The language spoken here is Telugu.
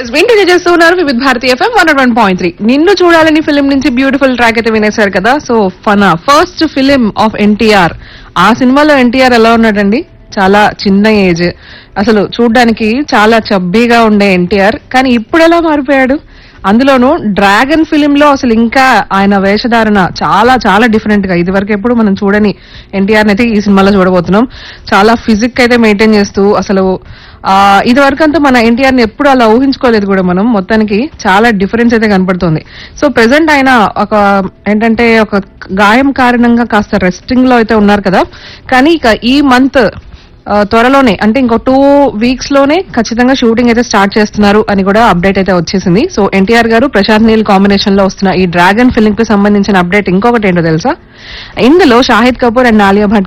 ఎస్ వింటూ చేస్తున్నారు Vividh Bharathi FM one one point three నిన్ను చూడాలని ఫిలిం నుంచి బ్యూటిఫుల్ ట్రాక్ అయితే వినేశారు కదా so Fanaa first film of NTR ఆ సినిమాలో ఎన్టీఆర్ ఎలా ఉన్నాడండి చాలా చిన్న ఏజ్ అసలు చూడ్డానికి చాలా చబ్బీగా ఉండే ఎన్టీఆర్ కానీ ఇప్పుడు ఎలా మారిపోయాడు అందులోనూ డ్రాగన్ ఫిలిం లో అసలు ఇంకా ఆయన వేషధారణ చాలా చాలా డిఫరెంట్ గా ఇదివరకు ఎప్పుడు మనం చూడని ఎన్టీఆర్ అయితే ఈ సినిమాలో చూడబోతున్నాం చాలా ఫిజిక్ అయితే మెయింటైన్ చేస్తూ అసలు ఆ ఇది వరకంతా మన ఎన్టీఆర్ ని ఎప్పుడు అలా ఊహించుకోలేదు కూడా మనం మొత్తానికి చాలా డిఫరెన్స్ అయితే కనపడుతుంది సో ప్రెసెంట్ ఆయన ఒక ఏంటంటే ఒక గాయం కారణంగా కాస్త రెస్టింగ్ లో అయితే ఉన్నారు కదా కానీ ఇక ఈ మంత్ ఆ, త్వరలోనే అంటే ఇంకో టూ వీక్స్ లోనే ఖచ్చితంగా షూటింగ్ అయితే స్టార్ట్ చేస్తున్నారు అని కూడా అప్డేట్ అయితే వచ్చేసింది సో ఎన్టీఆర్ గారు ప్రశాంత్ నీల్ కాంబినేషన్ లో వస్తున్న ఈ డ్రాగన్ ఫిల్మ్ కి సంబంధించిన అప్డేట్ ఇంకొకటి ఏంటో తెలుసా ఇందులో షాహిద్ కపూర్ అండ్ ఆలియా భట్